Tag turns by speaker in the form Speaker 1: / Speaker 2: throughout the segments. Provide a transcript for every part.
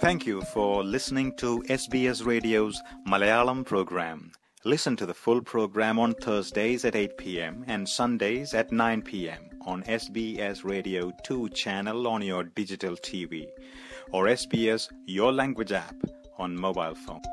Speaker 1: Thank you for listening to SBS Radio's Malayalam program. Listen to the full program on Thursdays at 8 p.m. and Sundays at 9 p.m. on SBS Radio 2 channel on your digital TV or SBS Your Language app on mobile phone.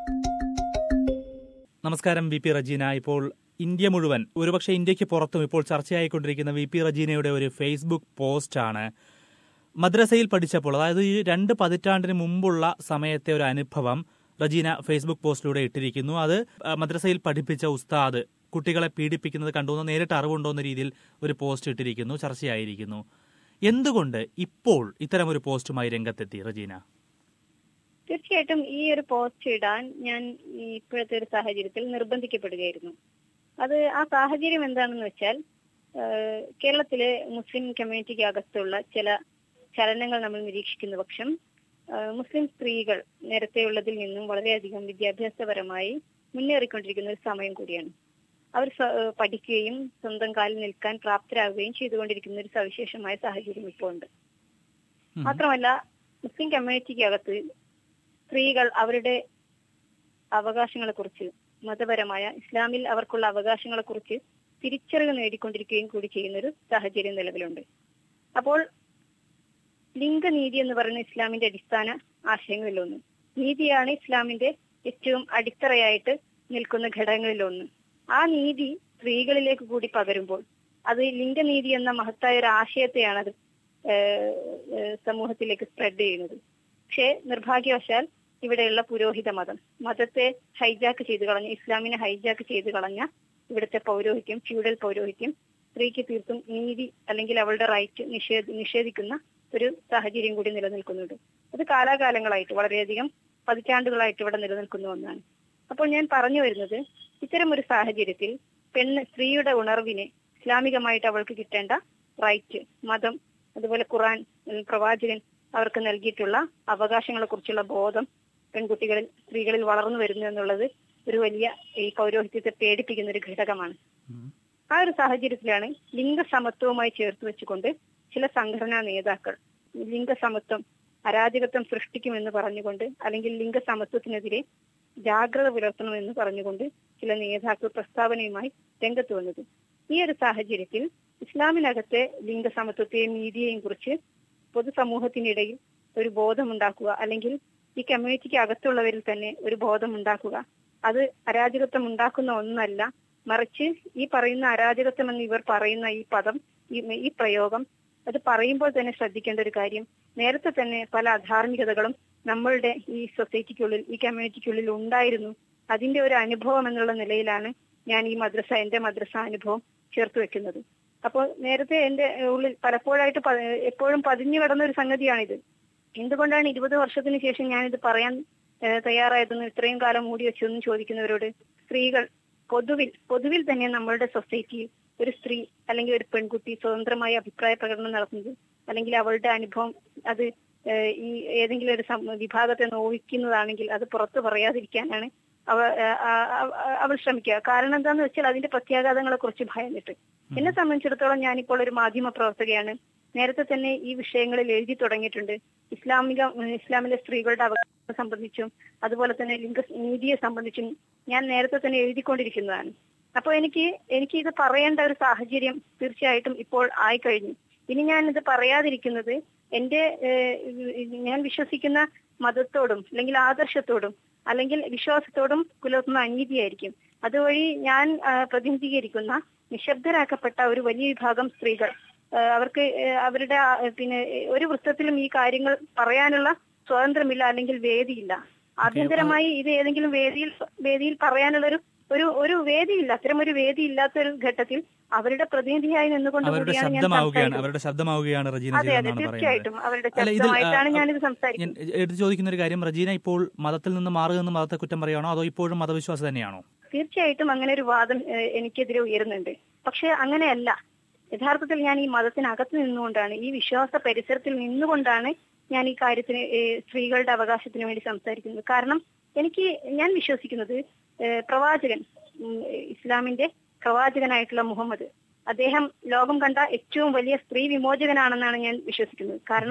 Speaker 2: നമസ്കാരം V P Rajeena ഇപ്പോൾ India മുഴുവൻ ഒരുപക്ഷെ ഇന്ത്യക്ക് പുറത്തും ഇപ്പോൾ ചർച്ചയായിക്കൊണ്ടിരിക്കുന്ന V P റജീനയുടെ ഒരു Facebook പോസ്റ്റാണ് മദ്രസയിൽ പഠിച്ചപ്പോൾ അതായത് ഈ രണ്ട് പതിറ്റാണ്ടിന് മുമ്പുള്ള സമയത്തെ ഒരു അനുഭവം റജീന ഫേസ്ബുക്ക് പോസ്റ്റിലൂടെ ഇട്ടിരിക്കുന്നു അത് ആ, മദ്രസയിൽ പഠിപ്പിച്ച ഉസ്താദ് കുട്ടികളെ പീഡിപ്പിക്കുന്നത് കണ്ടുവന്ന് നേരിട്ട് അറിവുണ്ടോ എന്ന രീതിയിൽ ഒരു പോസ്റ്റ് ഇട്ടിരിക്കുന്നു ചർച്ചയായിരിക്കുന്നു എന്തുകൊണ്ട് ഇപ്പോൾ ഇത്തരം ഒരു പോസ്റ്റുമായി രംഗത്തെത്തി റജീന
Speaker 3: തീർച്ചയായിട്ടും ഈ ഒരു പോസ്റ്റ് ഇടാൻ ഞാൻ ഈ ഇപ്പോഴത്തെ ഒരു സാഹചര്യത്തിൽ നിർബന്ധിക്കപ്പെടുകയായിരുന്നു അത് ആ സാഹചര്യം എന്താണെന്ന് വെച്ചാൽ ഏഹ്, കേരളത്തിലെ മുസ്ലിം കമ്മ്യൂണിറ്റിക്ക് അകത്തുള്ള ചില ചലനങ്ങൾ നമ്മൾ നിരീക്ഷിക്കുന്ന പക്ഷം ഏഹ്, മുസ്ലിം സ്ത്രീകൾ നേരത്തെയുള്ളതിൽ നിന്നും വളരെയധികം വിദ്യാഭ്യാസപരമായി മുന്നേറിക്കൊണ്ടിരിക്കുന്ന ഒരു സമയം കൂടിയാണ് അവർ സ്വ- ഏഹ്, പഠിക്കുകയും സ്വന്തം കാലിൽ നിൽക്കാൻ പ്രാപ്തരാകുകയും ചെയ്തുകൊണ്ടിരിക്കുന്ന ഒരു സവിശേഷമായ സാഹചര്യം ഇപ്പോൾ ഉണ്ട്
Speaker 2: ഉം.
Speaker 3: മാത്രമല്ല മുസ്ലിം കമ്മ്യൂണിറ്റിക്ക് അകത്ത് സ്ത്രീകൾ അവരുടെ അവകാശങ്ങളെ കുറിച്ച് മതപരമായ ഇസ്ലാമിൽ അവർക്കുള്ള അവകാശങ്ങളെ കുറിച്ച് തിരിച്ചറിവ് നേടിക്കൊണ്ടിരിക്കുകയും കൂടി ചെയ്യുന്ന ഒരു സാഹചര്യം നിലവിലുണ്ട് അപ്പോൾ ലിംഗനീതി എന്ന് പറയുന്ന ഇസ്ലാമിന്റെ അടിസ്ഥാന ആശയങ്ങളിലൊന്ന് നീതിയാണ് ഇസ്ലാമിന്റെ ഏറ്റവും അടിത്തറയായിട്ട് നിൽക്കുന്ന ഘടകങ്ങളിലൊന്ന് ആ നീതി സ്ത്രീകളിലേക്ക് കൂടി പകരുമ്പോൾ അത് ലിംഗനീതി എന്ന മഹത്തായ ഒരു ആശയത്തെയാണ് അത് ഏഹ്, ഏഹ്, സമൂഹത്തിലേക്ക് സ്പ്രെഡ് ചെയ്യുന്നത് പക്ഷേ നിർഭാഗ്യവശാൽ ഇവിടെയുള്ള പുരോഹിത മതം മതത്തെ ഹൈജാക്ക് ചെയ്ത് കളഞ്ഞ ഇസ്ലാമിനെ ഹൈജാക്ക് ചെയ്ത് കളഞ്ഞ ഇവിടുത്തെ പൗരോഹിത്യം ഫ്യൂഡൽ പൗരോഹിത്യം സ്ത്രീക്ക് തീർത്തും നീതി അല്ലെങ്കിൽ അവളുടെ റൈറ്റ് നിഷേധ നിഷേധിക്കുന്ന ഒരു സാഹചര്യം കൂടി നിലനിൽക്കുന്നുണ്ട് അത് കാലാകാലങ്ങളായിട്ട് വളരെയധികം പതിറ്റാണ്ടുകളായിട്ട് ഇവിടെ നിലനിൽക്കുന്ന ഒന്നാണ് അപ്പോൾ ഞാൻ പറഞ്ഞു വരുന്നത് ഇത്തരം ഒരു സാഹചര്യത്തിൽ പെണ്ണ് സ്ത്രീയുടെ ഉണർവിനെ ഇസ്ലാമികമായിട്ട് അവൾക്ക് കിട്ടേണ്ട റൈറ്റ് മതം അതുപോലെ ഖുറാൻ ഉം, പ്രവാചകൻ അവർക്ക് നൽകിയിട്ടുള്ള അവകാശങ്ങളെ കുറിച്ചുള്ള ബോധം പെൺകുട്ടികളിൽ സ്ത്രീകളിൽ വളർന്നു വരുന്നു എന്നുള്ളത് ഒരു വലിയ ഈ പൗരോഹിത്യത്തെ പേടിപ്പിക്കുന്ന ഒരു ഘടകമാണ്
Speaker 2: ഉം.
Speaker 3: ആ ഒരു സാഹചര്യത്തിലാണ് ലിംഗസമത്വവുമായി ചേർത്ത് വെച്ചുകൊണ്ട് ചില സംഘടനാ നേതാക്കൾ ലിംഗസമത്വം അരാജകത്വം സൃഷ്ടിക്കുമെന്ന് പറഞ്ഞുകൊണ്ട് അല്ലെങ്കിൽ ലിംഗസമത്വത്തിനെതിരെ ജാഗ്രത പുലർത്തണമെന്ന് പറഞ്ഞുകൊണ്ട് ചില നേതാക്കൾ പ്രസ്താവനയുമായി രംഗത്ത് വന്നത് ഈ ഒരു സാഹചര്യത്തിൽ ഇസ്ലാമിനകത്തെ ലിംഗസമത്വത്തെയും നീതിയെയും കുറിച്ച് പൊതുസമൂഹത്തിനിടയിൽ ഒരു ബോധമുണ്ടാക്കുക അല്ലെങ്കിൽ ഈ കമ്മ്യൂണിറ്റിക്ക് അകത്തുള്ളവരിൽ തന്നെ ഒരു ബോധമുണ്ടാക്കുക അത് അരാജകത്വം ഉണ്ടാക്കുന്ന ഒന്നല്ല മറിച്ച് ഈ പറയുന്ന അരാജകത്വം എന്ന് ഇവർ പറയുന്ന ഈ പദം ഈ ഈ പ്രയോഗം അത് പറയുമ്പോൾ തന്നെ ശ്രദ്ധിക്കേണ്ട ഒരു കാര്യം നേരത്തെ തന്നെ പല അധാർമികതകളും നമ്മളുടെ ഈ സൊസൈറ്റിക്കുള്ളിൽ ഈ കമ്മ്യൂണിറ്റിക്കുള്ളിൽ ഉണ്ടായിരുന്നു അതിന്റെ ഒരു അനുഭവം എന്നുള്ള നിലയിലാണ് ഞാൻ ഈ മദ്രസ എന്റെ മദ്രസ അനുഭവം ചേർത്ത് വെക്കുന്നത് അപ്പോൾ നേരത്തെ എന്റെ ഉള്ളിൽ പലപ്പോഴായിട്ട് പ- എപ്പോഴും പതിഞ്ഞു കിടന്ന ഒരു സംഗതിയാണിത് എന്തുകൊണ്ടാണ് ഇരുപത് വർഷത്തിന് ശേഷം ഞാനിത് പറയാൻ ഏഹ്, തയ്യാറായതെന്ന് ഇത്രയും കാലം മൂടി വെച്ചതെന്ന് ചോദിക്കുന്നവരോട് സ്ത്രീകൾ പൊതുവിൽ പൊതുവിൽ തന്നെ നമ്മളുടെ സൊസൈറ്റിയിൽ ഒരു സ്ത്രീ അല്ലെങ്കിൽ ഒരു പെൺകുട്ടി സ്വതന്ത്രമായി അഭിപ്രായ പ്രകടനം നടത്തുന്നത് അല്ലെങ്കിൽ അവളുടെ അനുഭവം അത് ഏഹ്, ഈ ഏതെങ്കിലും ഒരു സം- വിഭാഗത്തെ നോവിക്കുന്നതാണെങ്കിൽ അത് പുറത്തു പറയാതിരിക്കാനാണ് അവ ഏഹ്, ആ- ആ- ആ- അവൾ ശ്രമിക്കുക കാരണം എന്താന്ന് വെച്ചാൽ അതിന്റെ പ്രത്യാഘാതങ്ങളെ കുറിച്ച് ഭയന്നിട്ട് എന്നെ സംബന്ധിച്ചിടത്തോളം ഞാനിപ്പോൾ ഒരു മാധ്യമ പ്രവർത്തകയാണ് നേരത്തെ തന്നെ ഈ വിഷയങ്ങളിൽ എഴുതി തുടങ്ങിയിട്ടുണ്ട് ഇസ്ലാമിക ഇസ്ലാമിലെ സ്ത്രീകളുടെ അവകാശം സംബന്ധിച്ചും അതുപോലെ തന്നെ ലിംഗ നീതിയെ സംബന്ധിച്ചും ഞാൻ നേരത്തെ തന്നെ എഴുതിക്കൊണ്ടിരിക്കുന്നതാണ് അപ്പോൾ എനിക്ക് എനിക്ക് ഇത് പറയേണ്ട ഒരു സാഹചര്യം തീർച്ചയായിട്ടും ഇപ്പോൾ ആയിക്കഴിഞ്ഞു ഇനി ഞാൻ ഇത് പറയാതിരിക്കുന്നത് എന്റെ ഏഹ്, ഞാൻ വിശ്വസിക്കുന്ന മതത്തോടും അല്ലെങ്കിൽ ആദർശത്തോടും അല്ലെങ്കിൽ വിശ്വാസത്തോടും പുലർത്തുന്ന അനീതിയായിരിക്കും അതുവഴി ഞാൻ ആ, പ്രതിനിധീകരിക്കുന്ന നിശബ്ദരാക്കപ്പെട്ട ഒരു വലിയ വിഭാഗം സ്ത്രീകൾ ആ, അവർക്ക് ഏ, അവരുടെ ആ, പിന്നെ ഏ, ഒരു വൃത്തത്തിലും ഈ കാര്യങ്ങൾ പറയാനുള്ള സ്വാതന്ത്ര്യമില്ല അല്ലെങ്കിൽ വേദിയില്ല ആഭ്യന്തരമായി ഇത് ഏതെങ്കിലും വേദിയിൽ വേദിയിൽ പറയാനുള്ള ഒരു ഒരു ഒരു വേദിയില്ല അത്തരം ഒരു വേദി ഇല്ലാത്ത ഒരു ഘട്ടത്തിൽ അവരുടെ പ്രതിനിധിയായി നിന്നുകൊണ്ട്
Speaker 2: അവരുടെ
Speaker 3: കൂടിയാണ് ഞാൻ
Speaker 2: ശബ്ദമാവുകയാണ്
Speaker 3: സംസാരിക്കുന്നത്.
Speaker 2: അവരുടെ ശബ്ദമാവുകയാണ് റജീന
Speaker 3: അതെ അതെ
Speaker 2: ചെയ്തതെന്നാണ് പറയുന്നത്
Speaker 3: തീർച്ചയായിട്ടും അവരുടെ
Speaker 2: അല്ല, ഇതിൽ,
Speaker 3: ശബ്ദമായിട്ടാണ്
Speaker 2: ആ,
Speaker 3: ഞാനിത്
Speaker 2: ഞാൻ
Speaker 3: സംസാരിക്കുന്നത്
Speaker 2: എടുത്തു ചോദിക്കുന്ന ഒരു കാര്യം റജീന ഇപ്പോൾ മതത്തിൽ നിന്ന് മാറുകയെന്ന് മതത്തെ കുറ്റം പറയുകയാണോ അതോ ഇപ്പോഴും മതവിശ്വാസം തന്നെയാണോ
Speaker 3: തീർച്ചയായിട്ടും അങ്ങനെ ഒരു വാദം ഏഹ്, എനിക്കെതിരെ ഉയരുന്നുണ്ട് പക്ഷെ അങ്ങനെയല്ല യഥാർത്ഥത്തിൽ ഞാൻ ഈ മതത്തിനകത്ത് നിന്നുകൊണ്ടാണ് ഈ വിശ്വാസ പരിസരത്തിൽ നിന്നുകൊണ്ടാണ് ഞാൻ ഈ കാര്യത്തിന് ഏഹ്, സ്ത്രീകളുടെ അവകാശത്തിന് വേണ്ടി സംസാരിക്കുന്നത് കാരണം എനിക്ക് ഞാൻ വിശ്വസിക്കുന്നത് ഏഹ്, പ്രവാചകൻ ഉം, ഇസ്ലാമിന്റെ പ്രവാചകനായിട്ടുള്ള മുഹമ്മദ് അദ്ദേഹം ലോകം കണ്ട ഏറ്റവും വലിയ സ്ത്രീ വിമോചകനാണെന്നാണ് ഞാൻ വിശ്വസിക്കുന്നത് കാരണം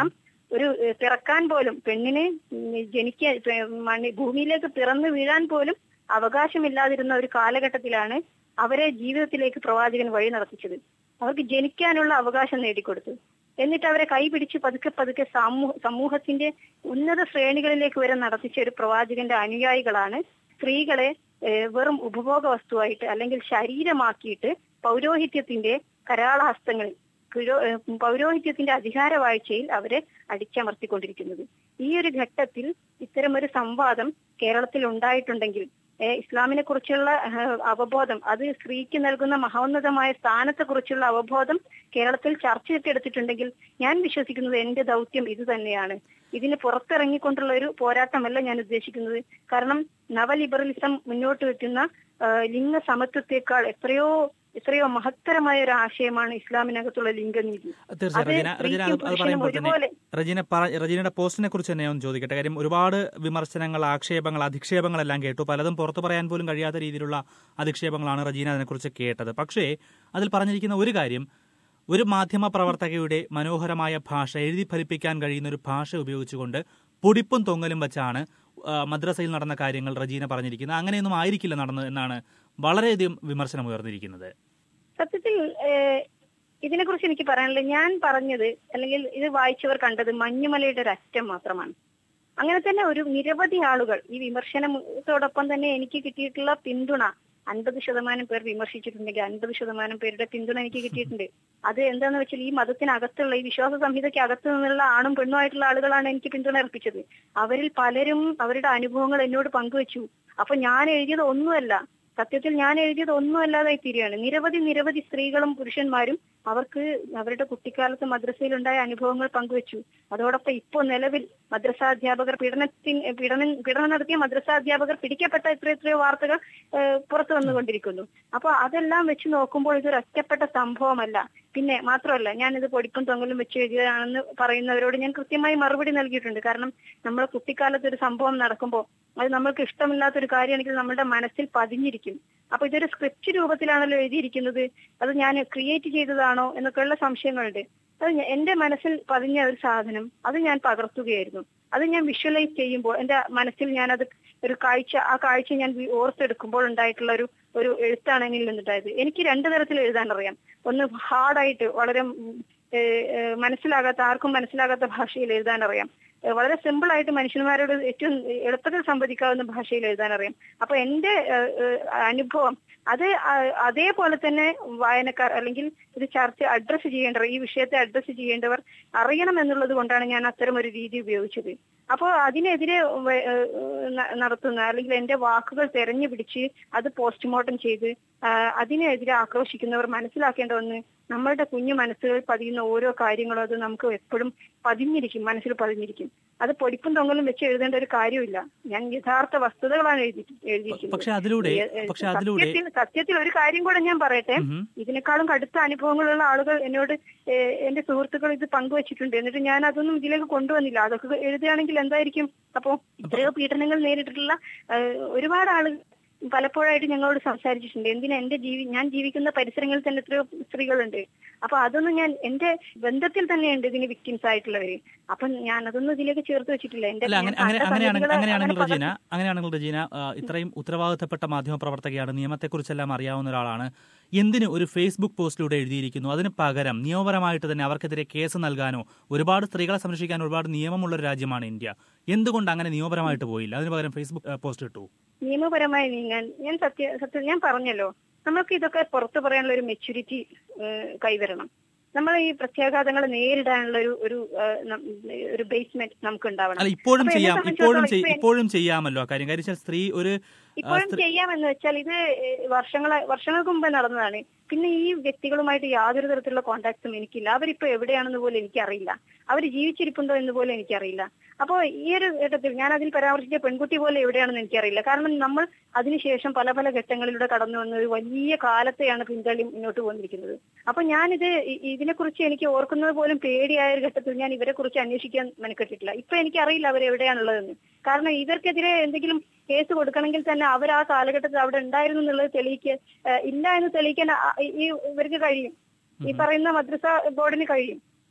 Speaker 3: ഒരു ഏഹ്, പിറക്കാൻ പോലും പെണ്ണിന് ജനിക്കാൻ മണ്ണി ഭൂമിയിലേക്ക് പിറന്നു വീഴാൻ പോലും അവകാശമില്ലാതിരുന്ന ഒരു കാലഘട്ടത്തിലാണ് അവരെ ജീവിതത്തിലേക്ക് പ്രവാചകൻ വഴി നടത്തിച്ചത് അവർക്ക് ജനിക്കാനുള്ള അവകാശം നേടിക്കൊടുത്തു എന്നിട്ട് അവരെ കൈപിടിച്ച് പതുക്കെ പതുക്കെ സമൂഹ സമൂഹത്തിന്റെ ഉന്നത ശ്രേണികളിലേക്ക് വരെ നടത്തിച്ച ഒരു പ്രവാചകന്റെ അനുയായികളാണ് സ്ത്രീകളെ ഏഹ്, വെറും ഉപഭോഗ വസ്തുവായിട്ട് അല്ലെങ്കിൽ ശരീരമാക്കിയിട്ട് പൗരോഹിത്യത്തിന്റെ കരാളഹസ്തങ്ങളിൽ പുരോ- ഏഹ്, പൗരോഹിത്യത്തിന്റെ അധികാര വാഴ്ചയിൽ അവരെ അടിച്ചമർത്തിക്കൊണ്ടിരിക്കുന്നത് ഈ ഒരു ഘട്ടത്തിൽ ഇത്തരം ഒരു സംവാദം കേരളത്തിൽ ഉണ്ടായിട്ടുണ്ടെങ്കിൽ ഏഹ്, ഇസ്ലാമിനെ കുറിച്ചുള്ള ഏഹ്, അവബോധം അത് സ്ത്രീക്ക് നൽകുന്ന മഹോന്നതമായ സ്ഥാനത്തെ കുറിച്ചുള്ള അവബോധം കേരളത്തിൽ ചർച്ചയൊക്കെ എടുത്തിട്ടുണ്ടെങ്കിൽ ഞാൻ വിശ്വസിക്കുന്നത് എന്റെ ദൗത്യം ഇത് തന്നെയാണ് ഇതിന് പുറത്തിറങ്ങിക്കൊണ്ടുള്ള ഒരു പോരാട്ടമല്ല ഞാൻ ഉദ്ദേശിക്കുന്നത് കാരണം നവലിബറലിസം മുന്നോട്ട് വെക്കുന്ന ഏഹ്, ലിംഗ സമത്വത്തെക്കാൾ എത്രയോ എത്രയോ മഹത്തരമായ ഒരു ആശയമാണ് ഇസ്ലാമിനകത്തുള്ള ലിംഗനീതി
Speaker 2: തീർച്ചയായും
Speaker 3: അത്
Speaker 2: റജീന റജീന അത് അത്
Speaker 3: സ്ത്രീക്കും
Speaker 2: പറയുമ്പോൾ തന്നെ
Speaker 3: ഒരുപോലെ
Speaker 2: റജീന പറ- റജീനയുടെ പോസ്റ്റിനെ കുറിച്ച് തന്നെ ഒന്ന് ചോദിക്കട്ടെ കാര്യം ഒരുപാട് വിമർശനങ്ങൾ ആക്ഷേപങ്ങൾ അധിക്ഷേപങ്ങളെല്ലാം കേട്ടു പലതും പുറത്തു പറയാൻ പോലും കഴിയാത്ത രീതിയിലുള്ള അധിക്ഷേപങ്ങളാണ് റജീന അതിനെക്കുറിച്ച് കേട്ടത് പക്ഷേ അതിൽ പറഞ്ഞിരിക്കുന്ന ഒരു കാര്യം ഒരു മാധ്യമ പ്രവർത്തകയുടെ മനോഹരമായ ഭാഷ എഴുതി ഫലിപ്പിക്കാൻ കഴിയുന്ന ഒരു ഭാഷ ഉപയോഗിച്ചുകൊണ്ട് പൊടിപ്പും തൊങ്ങലും വെച്ചാണ് ആ, മദ്രസയിൽ നടന്ന കാര്യങ്ങൾ റജീന പറഞ്ഞിരിക്കുന്നത് അങ്ങനെയൊന്നും ആയിരിക്കില്ല നടന്നത് എന്നാണ് വളരെയധികം വിമർശനം ഉയർന്നിരിക്കുന്നത്
Speaker 3: സത്യത്തിൽ ഏഹ്, ഇതിനെക്കുറിച്ച് എനിക്ക് പറയാനുള്ളത് ഞാൻ പറഞ്ഞത് അല്ലെങ്കിൽ ഇത് വായിച്ചവർ കണ്ടത് മഞ്ഞുമലയുടെ ഒരു അറ്റം മാത്രമാണ് അങ്ങനെ തന്നെ ഒരു നിരവധി ആളുകൾ ഈ വിമർശനത്തോടൊപ്പം തന്നെ എനിക്ക് കിട്ടിയിട്ടുള്ള പിന്തുണ അൻപത് ശതമാനം പേർ വിമർശിച്ചിട്ടുണ്ടെങ്കിൽ അൻപത് ശതമാനം പേരുടെ പിന്തുണ എനിക്ക് കിട്ടിയിട്ടുണ്ട് അത് എന്താന്ന് വെച്ചാൽ ഈ മതത്തിനകത്തുള്ള ഈ വിശ്വാസ സംഹിതയ്ക്ക് അകത്തു നിന്നുള്ള ആണും പെണ്ണും ആയിട്ടുള്ള ആളുകളാണ് എനിക്ക് പിന്തുണ അർപ്പിച്ചത് അവരിൽ പലരും അവരുടെ അനുഭവങ്ങൾ എന്നോട് പങ്കുവച്ചു അപ്പൊ ഞാൻ എഴുതിയത് ഒന്നുമല്ല സത്യത്തിൽ ഞാൻ എഴുതിയത് ഒന്നുമല്ലാതായി തീരുകയാണ് നിരവധി നിരവധി സ്ത്രീകളും പുരുഷന്മാരും അവർക്ക് അവരുടെ കുട്ടിക്കാലത്ത് മദ്രസയിലുണ്ടായ അനുഭവങ്ങൾ പങ്കുവച്ചു അതോടൊപ്പം ഇപ്പോൾ നിലവിൽ മദ്രസാധ്യാപകർ പീഡനത്തിന് പീഡനം പീഡനം നടത്തിയ മദ്രസാധ്യാപകർ പിടിക്കപ്പെട്ട എത്ര എത്രയോ വാർത്തകൾ ഏഹ്, പുറത്തു വന്നുകൊണ്ടിരിക്കുന്നു അപ്പൊ അതെല്ലാം വെച്ച് നോക്കുമ്പോൾ ഇതൊരു ഒറ്റപ്പെട്ട സംഭവമല്ല പിന്നെ മാത്രമല്ല ഞാനിത് പൊടിപ്പും തൊങ്ങലും വെച്ച് എഴുതിയതാണെന്ന് പറയുന്നവരോട് ഞാൻ കൃത്യമായി മറുപടി നൽകിയിട്ടുണ്ട് കാരണം നമ്മളെ കുട്ടിക്കാലത്ത് ഒരു സംഭവം നടക്കുമ്പോൾ അത് നമ്മൾക്ക് ഇഷ്ടമില്ലാത്ത ഒരു കാര്യമാണെങ്കിൽ നമ്മുടെ മനസ്സിൽ പതിഞ്ഞിരിക്കും അപ്പൊ ഇതൊരു സ്ക്രിപ്റ്റ് രൂപത്തിലാണല്ലോ എഴുതിയിരിക്കുന്നത് അത് ഞാൻ ക്രിയേറ്റ് ചെയ്തതാണോ എന്നൊക്കെയുള്ള സംശയങ്ങളുണ്ട് അത് ഞ- എന്റെ മനസ്സിൽ പതിഞ്ഞ ഒരു സാധനം അത് ഞാൻ പകർത്തുകയായിരുന്നു അത് ഞാൻ വിഷ്വലൈസ് ചെയ്യുമ്പോൾ എന്റെ മനസ്സിൽ ഞാൻ അത് ഒരു കാഴ്ച ആ കാഴ്ച ഞാൻ വി- ഓർത്തെടുക്കുമ്പോൾ ഉണ്ടായിട്ടുള്ള ഒരു ഒരു എഴുത്താണ് എന്നിൽ നിന്നുണ്ടായത് എനിക്ക് രണ്ടു തരത്തിൽ എഴുതാൻ അറിയാം ഒന്ന് ഹാർഡായിട്ട് വളരെ ഉം, ഏഹ്, ഏഹ്, മനസ്സിലാകാത്ത ആർക്കും മനസ്സിലാകാത്ത ഭാഷയിൽ എഴുതാൻ അറിയാം ഏഹ്, വളരെ സിമ്പിൾ ആയിട്ട് മനുഷ്യന്മാരോട് ഏറ്റവും എളുപ്പത്തിൽ സംവദിക്കാവുന്ന ഭാഷയിൽ എഴുതാൻ അറിയാം അപ്പൊ എന്റെ ഏഹ്, ഏഹ്, അനുഭവം അത് ആ- അതേപോലെ തന്നെ വായനക്കാർ അല്ലെങ്കിൽ ഇത് ചർച്ച അഡ്രസ്സ് ചെയ്യേണ്ടവർ ഈ വിഷയത്തെ അഡ്രസ്സ് ചെയ്യേണ്ടവർ അറിയണം എന്നുള്ളത് കൊണ്ടാണ് ഞാൻ അത്തരം ഒരു രീതി ഉപയോഗിച്ചത് അപ്പോൾ അതിനെതിരെ വ- ഏഹ് ന- നടത്തുന്ന അല്ലെങ്കിൽ എന്റെ വാക്കുകൾ തെരഞ്ഞു പിടിച്ച് അത് പോസ്റ്റ്മോർട്ടം ചെയ്ത് ആ, അതിനെതിരെ ആക്രോശിക്കുന്നവർ മനസ്സിലാക്കേണ്ട ഒന്ന് നമ്മളുടെ കുഞ്ഞു മനസ്സുകളിൽ പതിയുന്ന ഓരോ കാര്യങ്ങളും അത് നമുക്ക് എപ്പോഴും പതിഞ്ഞിരിക്കും മനസ്സിൽ പതിഞ്ഞിരിക്കും അത് പൊടിപ്പും തൊങ്ങലും വെച്ച് എഴുതേണ്ട ഒരു കാര്യമില്ല ഞാൻ യഥാർത്ഥ വസ്തുതകളാണ് എഴുതി എഴുതിയിരിക്കുന്നത്
Speaker 2: പക്ഷെ അതിലൂടെ
Speaker 3: ഏ- ഏ-
Speaker 2: പക്ഷെ അതിലൂടെ
Speaker 3: സത്യത്തിൽ സത്യത്തിൽ ഒരു കാര്യം കൂടെ ഞാൻ പറയട്ടെ
Speaker 2: ഉം.
Speaker 3: ഇതിനേക്കാളും കടുത്ത അനുഭവങ്ങളുള്ള ആളുകൾ എന്നോട് ഏഹ്, എന്റെ സുഹൃത്തുക്കൾ ഇത് പങ്കുവച്ചിട്ടുണ്ട് എന്നിട്ട് ഞാൻ അതൊന്നും ഇതിലേക്ക് കൊണ്ടുവന്നില്ല അതൊക്കെ എഴുതുകയാണെങ്കിൽ എന്തായിരിക്കും അപ്പോ ഇത്രയോ പീഡനങ്ങൾ നേരിട്ടിട്ടുള്ള ഏഹ്, ഒരുപാട് ആളുകൾ പലപ്പോഴായിട്ട് ഞങ്ങളോട് സംസാരിച്ചിട്ടുണ്ട് എന്തിനാ എന്റെ ജീവി ഞാൻ ജീവിക്കുന്ന പരിസരങ്ങളിൽ തന്നെ എത്രയോ സ്ത്രീകളുണ്ട് അപ്പൊ അതൊന്നും ഞാൻ എന്റെ ബന്ധത്തിൽ തന്നെയുണ്ട് ഇതിന് വിക്ടിംസ് ആയിട്ടുള്ളവര് അപ്പൊ ഞാൻ അതൊന്നും ഇതിലേക്ക് ചേർത്ത് വെച്ചിട്ടില്ല എന്റെ
Speaker 2: അല്ല അങ്ങനെ
Speaker 3: ഞാൻ
Speaker 2: അങ്ങനെ
Speaker 3: കണ്ട
Speaker 2: അങ്ങനെയാണെങ്കിൽ
Speaker 3: സംഗതികളെ
Speaker 2: അങ്ങനെയാണെങ്കിൽ
Speaker 3: അങ്ങനെ
Speaker 2: റജീന അങ്ങനെയാണെങ്കിൽ റജീന ആ, ഇത്രയും ഉത്തരവാദിത്തപ്പെട്ട മാധ്യമപ്രവർത്തകയാണ് നിയമത്തെക്കുറിച്ചെല്ലാം അറിയാവുന്ന ഒരാളാണ് എന്തിന് ഒരു ഫേസ്ബുക്ക് പോസ്റ്റിലൂടെ എഴുതിയിരിക്കുന്നു അതിന് പകരം നിയമപരമായിട്ട് തന്നെ അവർക്കെതിരെ കേസ് നൽകാനോ ഒരുപാട് സ്ത്രീകളെ സംരക്ഷിക്കാൻ ഒരുപാട് നിയമമുള്ള ഒരു രാജ്യമാണ് ഇന്ത്യ എന്തുകൊണ്ട് അങ്ങനെ നിയമപരമായിട്ട് പോയില്ല അതിന് പകരം ഫേസ്ബുക്ക് ആ, പോസ്റ്റ് ഇട്ടു
Speaker 3: നിയമപരമായി നീങ്ങാൻ ഞാൻ സത്യ സത്യം ഞാൻ പറഞ്ഞല്ലോ നമ്മൾക്ക് ഇതൊക്കെ പുറത്തു പറയാനുള്ള ഒരു മെച്യൂരിറ്റി കൈവരണം നമ്മൾ ഈ പ്രത്യാഘാതങ്ങൾ നേരിടാനുള്ള ഒരു ഒരു ഏഹ്, നം- ഒരു ബേസ്മെന്റ് നമുക്ക് ഉണ്ടാവണം
Speaker 2: അല്ല ഇപ്പോഴും
Speaker 3: അപ്പൊ എന്നെ
Speaker 2: ചെയ്യാം ഇപ്പോഴും
Speaker 3: സംബന്ധിച്ചിടത്തോളം
Speaker 2: ചെയ്-
Speaker 3: ഇപ്പൊ
Speaker 2: ഇപ്പോഴും ചെയ്യാമല്ലോ ആ കാര്യം കാര്യം വെച്ചാൽ സ്ത്രീ ഒരു ആ,
Speaker 3: ഇപ്പോഴും
Speaker 2: സ്ത്രീ-
Speaker 3: ചെയ്യാമെന്ന് വെച്ചാൽ ഇത് ഏഹ്, വർഷങ്ങളെ വർഷങ്ങൾക്ക് മുമ്പേ നടന്നതാണ് പിന്നെ ഈ വ്യക്തികളുമായിട്ട് യാതൊരു തരത്തിലുള്ള കോണ്ടാക്ട്സും എനിക്കില്ല അവരിപ്പോ എവിടെയാണെന്ന് പോലും എനിക്കറിയില്ല അവർ ജീവിച്ചിരിപ്പുണ്ടോ എന്ന് പോലും എനിക്കറിയില്ല അപ്പോ ഈ ഒരു ഘട്ടത്തിൽ ഞാൻ അതിൽ പരാമർശിച്ച പെൺകുട്ടി പോലെ എവിടെയാണെന്ന് എനിക്കറിയില്ല കാരണം നമ്മൾ അതിനുശേഷം പല പല ഘട്ടങ്ങളിലൂടെ കടന്നു വന്ന ഒരു വലിയ കാലത്തെയാണ് പിന്തള്ളി മുന്നോട്ട് പോന്നിരിക്കുന്നത് അപ്പൊ ഞാനിത് ഇ- ഇതിനെക്കുറിച്ച് എനിക്ക് ഓർക്കുന്നത് പോലും പേടിയായ ഒരു ഘട്ടത്തിൽ ഞാൻ ഇവരെ കുറിച്ച് അന്വേഷിക്കാൻ മെനക്കെട്ടിട്ടില്ല ഇപ്പൊ എനിക്കറിയില്ല അവർ എവിടെയാണുള്ളതെന്ന് കാരണം ഇവർക്കെതിരെ എന്തെങ്കിലും കേസ് കൊടുക്കണമെങ്കിൽ തന്നെ അവർ ആ കാലഘട്ടത്തിൽ അവിടെ ഉണ്ടായിരുന്നു എന്നുള്ളത് തെളിയിക്കാൻ ഏഹ് ഇല്ല എന്ന് തെളിയിക്കാൻ ആ- ഈ ഇവർക്ക് കഴിയും ഈ പറയുന്ന മദ്രസ ബോർഡിന് കഴിയും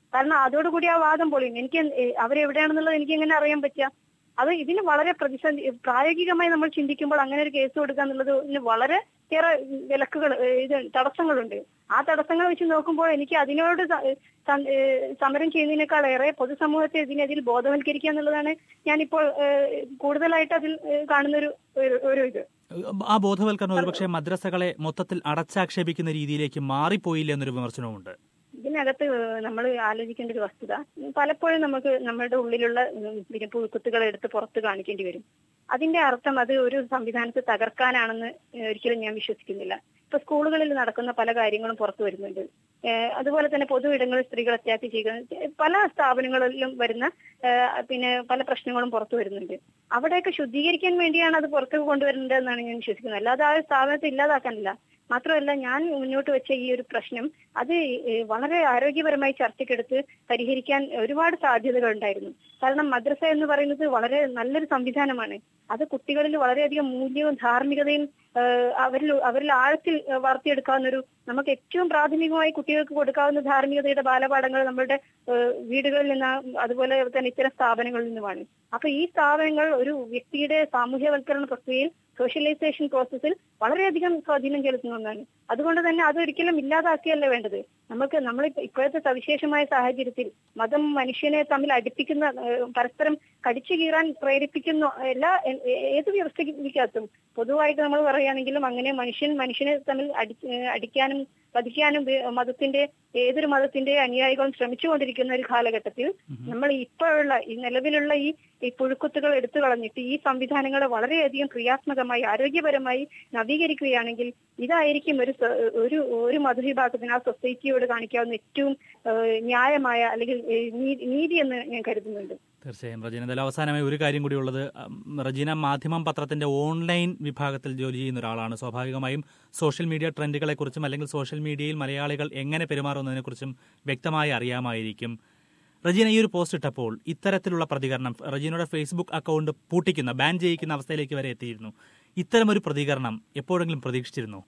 Speaker 3: കാരണം അതോടുകൂടി ആ വാദം പൊളിയും എനിക്ക് എ- അവരെവിടെയാണെന്നുള്ളത് എനിക്ക് എങ്ങനെ അറിയാൻ പറ്റുക അത് ഇതിന് വളരെ പ്രതിസന്ധി പ്രായോഗികമായി നമ്മൾ ചിന്തിക്കുമ്പോൾ അങ്ങനെ ഒരു കേസ് കൊടുക്കുക എന്നുള്ളത് ഇതിന് വളരെ ഏറെ വിലക്കുകൾ ഏഹ് ഇത് തടസ്സങ്ങളുണ്ട് ആ തടസ്സങ്ങൾ വെച്ച് നോക്കുമ്പോൾ എനിക്ക് അതിനോട് സ- സ- ഏഹ് സമരം ചെയ്യുന്നതിനേക്കാൾ ഏറെ പൊതുസമൂഹത്തെ ഇതിനെതിൽ ബോധവൽക്കരിക്കുക എന്നുള്ളതാണ് ഞാനിപ്പോൾ ഏഹ് കൂടുതലായിട്ട് അതിൽ ഏഹ് കാണുന്നൊരു ഒരു- ഒരു ഇത്
Speaker 2: ആ ബോധവൽക്കരണം ഒരുപക്ഷെ മദ്രസകളെ മൊത്തത്തിൽ അടച്ചാക്ഷേപിക്കുന്ന രീതിയിലേക്ക് മാറിപ്പോയില്ല എന്നൊരു വിമർശനവുമുണ്ട്
Speaker 3: ഇതിനകത്ത് നമ്മൾ ആലോചിക്കേണ്ട ഒരു വസ്തുത പലപ്പോഴും നമുക്ക് നമ്മുടെ ഉള്ളിലുള്ള ഉം, പിന്നെ പുഴുക്കുത്തുകൾ എടുത്ത് പുറത്ത് കാണിക്കേണ്ടി വരും അതിന്റെ അർത്ഥം അത് ഒരു സംവിധാനത്തെ തകർക്കാനാണെന്ന് ഒരിക്കലും ഞാൻ വിശ്വസിക്കുന്നില്ല ഇപ്പൊ സ്കൂളുകളിൽ നടക്കുന്ന പല കാര്യങ്ങളും പുറത്തു വരുന്നുണ്ട് ഏഹ് അതുപോലെ തന്നെ പൊതു ഇടങ്ങളിൽ സ്ത്രീകൾ അത്യാഹത്യ ചെയ്യുക പല സ്ഥാപനങ്ങളിലും വരുന്ന ഏഹ് പിന്നെ പല പ്രശ്നങ്ങളും പുറത്തു വരുന്നുണ്ട് അവിടെയൊക്കെ ശുദ്ധീകരിക്കാൻ വേണ്ടിയാണ് അത് പുറത്തു കൊണ്ടുവരേണ്ടത് എന്നാണ് ഞാൻ വിശ്വസിക്കുന്നത് അല്ലാതെ ആ സ്ഥാപനത്തെ ഇല്ലാതാക്കാനില്ല മാത്രമല്ല ഞാൻ മുന്നോട്ട് വെച്ച ഈ ഒരു പ്രശ്നം അത് ഏഹ് വളരെ ആരോഗ്യപരമായി ചർച്ചയ്ക്കെടുത്ത് പരിഹരിക്കാൻ ഒരുപാട് സാധ്യതകൾ ഉണ്ടായിരുന്നു കാരണം മദ്രസ എന്ന് പറയുന്നത് വളരെ നല്ലൊരു സംവിധാനമാണ് അത് കുട്ടികളിൽ വളരെയധികം മൂല്യവും ധാർമ്മികതയും ഏഹ് അവരിൽ അവരിൽ ആഴത്തിൽ ഏഹ് വളർത്തിയെടുക്കാവുന്ന ഒരു നമുക്ക് ഏറ്റവും പ്രാഥമികമായി കുട്ടികൾക്ക് കൊടുക്കാവുന്ന ധാർമ്മികതയുടെ ബാലപാഠങ്ങൾ നമ്മുടെ ഏഹ് വീടുകളിൽ നിന്ന് അതുപോലെ തന്നെ ഇത്തരം സ്ഥാപനങ്ങളിൽ നിന്നുമാണ് അപ്പൊ ഈ സ്ഥാപനങ്ങൾ ഒരു വ്യക്തിയുടെ സാമൂഹ്യവൽക്കരണ പ്രക്രിയയിൽ സോഷ്യലൈസേഷൻ പ്രോസസ്സിൽ വളരെയധികം സ്വാധീനം ചെലുത്തുന്ന ഒന്നാണ് അതുകൊണ്ട് തന്നെ അതൊരിക്കലും ഇല്ലാതാക്കിയല്ല വേണ്ടത് നമുക്ക് നമ്മൾ ഇപ്പോഴത്തെ സവിശേഷമായ സാഹചര്യത്തിൽ മതം മനുഷ്യനെ തമ്മിൽ അടുപ്പിക്കുന്ന ഏഹ് പരസ്പരം കടിച്ചു കീറാൻ പ്രേരിപ്പിക്കുന്ന എല്ലാ എ- എ- ഏത് വ്യവസ്ഥയ്ക്കകത്തും പൊതുവായിട്ട് നമ്മൾ പറയുകയാണെങ്കിലും അങ്ങനെ മനുഷ്യൻ മനുഷ്യനെ തമ്മിൽ അടി ഏഹ് അടിക്കാനും വധിക്കാനും വേ- മതത്തിന്റെ ഏതൊരു മതത്തിന്റെ അനുയായികളും ശ്രമിച്ചുകൊണ്ടിരിക്കുന്ന ഒരു കാലഘട്ടത്തിൽ നമ്മൾ ഇപ്പോഴുള്ള ഈ നിലവിലുള്ള ഈ ഈ പുഴുക്കുത്തുകൾ എടുത്തു കളഞ്ഞിട്ട് ഈ സംവിധാനങ്ങളെ വളരെയധികം ക്രിയാത്മകമായി ആരോഗ്യപരമായി നവീകരിക്കുകയാണെങ്കിൽ ഇതായിരിക്കും ഒരു സ- ഒരു ഒരു മതവിഭാഗത്തിന് ആ സൊസൈറ്റിയോട് കാണിക്കാവുന്ന ഏറ്റവും ഏഹ്, ന്യായമായ അല്ലെങ്കിൽ ഏഹ്, നീ- നീതി എന്ന് ഞാൻ കരുതുന്നുണ്ട്
Speaker 2: തീർച്ചയായും റജീന എന്തായാലും അവസാനമായി ഒരു കാര്യം കൂടി ഉള്ളത് ഉം, റജീന മാധ്യമം പത്രത്തിന്റെ ഓൺലൈൻ വിഭാഗത്തിൽ ജോലി ചെയ്യുന്ന ഒരാളാണ് സ്വാഭാവികമായും സോഷ്യൽ മീഡിയ ട്രെൻഡുകളെക്കുറിച്ചും അല്ലെങ്കിൽ സോഷ്യൽ മീഡിയയിൽ മലയാളികൾ എങ്ങനെ പെരുമാറുന്നതിനെക്കുറിച്ചും വ്യക്തമായി അറിയാമായിരിക്കും റജീന ഈ ഒരു പോസ്റ്റ് ഇട്ടപ്പോൾ ഇത്തരത്തിലുള്ള പ്രതികരണം റജീനയുടെ ഫേസ്ബുക്ക് അക്കൗണ്ട് പൂട്ടിക്കുന്ന ബാൻ ചെയ്യിക്കുന്ന അവസ്ഥയിലേക്ക് വരെ എത്തിയിരുന്നു ഇത്തരമൊരു പ്രതികരണം എപ്പോഴെങ്കിലും പ്രതീക്ഷിച്ചിരുന്നു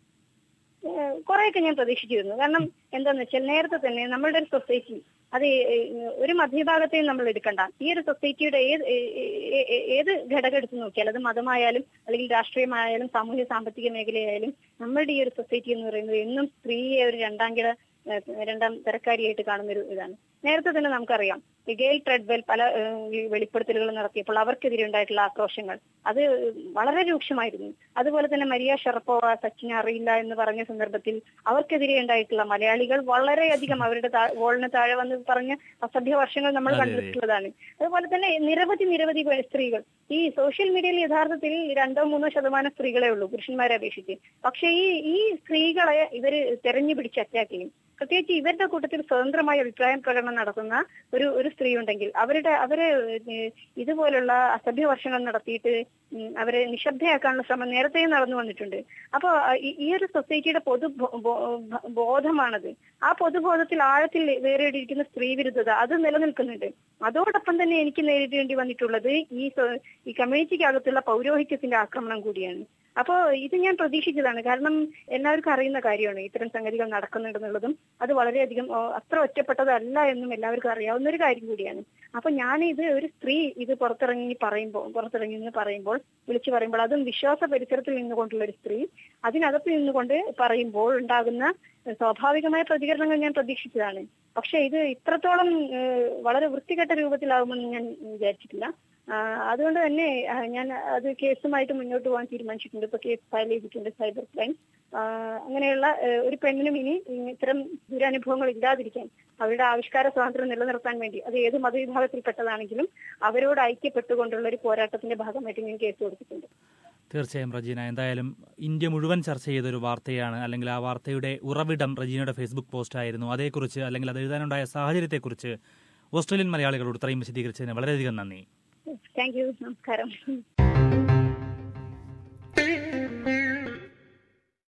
Speaker 3: ഏഹ് കുറെയൊക്കെ ഞാൻ പ്രതീക്ഷിച്ചിരുന്നു കാരണം എന്താന്ന് വെച്ചാൽ നേരത്തെ തന്നെ നമ്മളുടെ ഒരു സൊസൈറ്റി അത് ഏഹ് ഒരു മധ്യഭാഗത്തെയും നമ്മൾ എടുക്കണ്ട ഈ ഒരു സൊസൈറ്റിയുടെ ഏത് ഏ- ഏ- ഏ- ഏത് ഘടകം എടുത്തു നോക്കിയാൽ അത് മതമായാലും അല്ലെങ്കിൽ രാഷ്ട്രീയമായാലും സാമൂഹ്യ സാമ്പത്തിക മേഖലയായാലും നമ്മളുടെ ഈ ഒരു സൊസൈറ്റി എന്ന് പറയുന്നത് എന്നും സ്ത്രീയെ ഒരു രണ്ടാം കിട ഏഹ് രണ്ടാം തരക്കാരിയായിട്ട് കാണുന്ന ഒരു ഇതാണ് നേരത്തെ തന്നെ നമുക്കറിയാം ഈ ഗെയിൽ ട്രെഡ്വെൽ പല ഏഹ് ഈ വെളിപ്പെടുത്തലുകൾ നടത്തിയപ്പോൾ അവർക്കെതിരെ ഉണ്ടായിട്ടുള്ള ആക്രോശങ്ങൾ അത് വളരെ രൂക്ഷമായിരുന്നു അതുപോലെ തന്നെ മരിയ ഷെറപ്പോവ സച്ചിനെ അറിയില്ല എന്ന് പറഞ്ഞ സന്ദർഭത്തിൽ അവർക്കെതിരെ ഉണ്ടായിട്ടുള്ള മലയാളികൾ വളരെയധികം അവരുടെ താ- വോളിന് താഴെ വന്ന് പറഞ്ഞ അസഭ്യ വർഷങ്ങൾ നമ്മൾ
Speaker 2: അതെ, അതെ.
Speaker 3: കണ്ടിട്ടുള്ളതാണ് അതുപോലെ തന്നെ നിരവധി നിരവധി പേ- സ്ത്രീകൾ ഈ സോഷ്യൽ മീഡിയയിൽ യഥാർത്ഥത്തിൽ രണ്ടോ മൂന്നോ ശതമാനം സ്ത്രീകളെ ഉള്ളൂ പുരുഷന്മാരെ അപേക്ഷിച്ച് പക്ഷേ ഈ ഈ സ്ത്രീകളെ ഇവര് തെരഞ്ഞു പിടിച്ച് അറ്റാക്ക് ചെയ്യും പ്രത്യേകിച്ച് ഇവരുടെ കൂട്ടത്തിൽ സ്വതന്ത്രമായ അഭിപ്രായ പ്രകടനം നടത്തുന്ന ഒരു ഒരു സ്ത്രീ ഉണ്ടെങ്കിൽ അവരുടെ അവരെ ഏഹ്, ഇതുപോലുള്ള അസഭ്യ വർഷങ്ങൾ നടത്തിയിട്ട് ഉം, അവരെ നിശബ്ദയാക്കാനുള്ള ശ്രമം നേരത്തെയും നടന്നു വന്നിട്ടുണ്ട് അപ്പോ ഈ- ഈ ഒരു സൊസൈറ്റിയുടെ പൊതു ബോ- ബോ- ബോധമാണത് ആ പൊതുബോധത്തിൽ ആഴത്തിൽ വേറിയിരിക്കുന്ന സ്ത്രീ വിരുദ്ധത അത് നിലനിൽക്കുന്നുണ്ട് അതോടൊപ്പം തന്നെ എനിക്ക് നേരിടേണ്ടി വന്നിട്ടുള്ളത് ഈ സൊ- ഈ കമ്മ്യൂണിറ്റിക്കകത്തുള്ള പൗരോഹിത്യത്തിന്റെ ആക്രമണം കൂടിയാണ് അപ്പോ ഇത് ഞാൻ പ്രതീക്ഷിച്ചതാണ് കാരണം എല്ലാവർക്കും അറിയുന്ന കാര്യമാണ് ഇത്തരം സംഗതികൾ നടക്കുന്നുണ്ടെന്നുള്ളതും അത് വളരെയധികം ഓ, അത്ര ഒറ്റപ്പെട്ടതല്ല എന്നും എല്ലാവർക്കും അറിയാവുന്ന ഒരു കാര്യം കൂടിയാണ് അപ്പൊ ഞാൻ ഇത് ഒരു സ്ത്രീ ഇത് പുറത്തിറങ്ങി പറയുമ്പോൾ പുറത്തിറങ്ങി എന്ന് പറയുമ്പോൾ വിളിച്ചു പറയുമ്പോൾ അതും വിശ്വാസ പരിസരത്തിൽ നിന്നുകൊണ്ടുള്ള ഒരു സ്ത്രീ അതിനകത്ത് നിന്നുകൊണ്ട് പറയുമ്പോൾ ഉണ്ടാകുന്ന സ്വാഭാവികമായ പ്രതികരണങ്ങൾ ഞാൻ പ്രതീക്ഷിച്ചതാണ് പക്ഷെ ഇത് ഇത്രത്തോളം ഏഹ്, വളരെ വൃത്തികെട്ട രൂപത്തിലാകുമെന്ന് ഞാൻ വിചാരിച്ചിട്ടില്ല ആ, അതുകൊണ്ട് തന്നെ ആ, ഞാൻ അത് കേസുമായിട്ട് മുന്നോട്ട് പോകാൻ തീരുമാനിച്ചിട്ടുണ്ട് ഇപ്പൊ കേസ് ഫയൽ ചെയ്തിട്ടുണ്ട് സൈബർ ക്രൈം ആ, അങ്ങനെയുള്ള ഏഹ്, ഒരു പെണ്ണിനും ഇനി ഇത്തരം ദുരനുഭവങ്ങൾ ഇല്ലാതിരിക്കാൻ അവരുടെ ആവിഷ്കാര സ്വാതന്ത്ര്യം നിലനിർത്താൻ വേണ്ടി അത് ഏത് മതവിഭാഗത്തിൽപ്പെട്ടതാണെങ്കിലും അവരോട് ഐക്യപ്പെട്ടുകൊണ്ടുള്ള ഒരു പോരാട്ടത്തിന്റെ ഭാഗമായിട്ട് ഞാൻ കേസ് കൊടുത്തിട്ടുണ്ട്
Speaker 2: തീർച്ചയായും റജീന എന്തായാലും ഇന്ത്യ മുഴുവൻ ചർച്ച ചെയ്തൊരു വാർത്തയാണ് അല്ലെങ്കിൽ ആ വാർത്തയുടെ ഉറവിടം റജീനയുടെ ഫേസ്ബുക്ക് പോസ്റ്റ് ആയിരുന്നു അതേക്കുറിച്ച് അല്ലെങ്കിൽ അത് എഴുതാനുണ്ടായ സാഹചര്യത്തെക്കുറിച്ച് ഓസ്ട്രേലിയൻ മലയാളികളോട് ഇത്രയും വിശദീകരിച്ചതിന് വളരെയധികം നന്ദി
Speaker 3: താങ്ക് യു നമസ്കാരം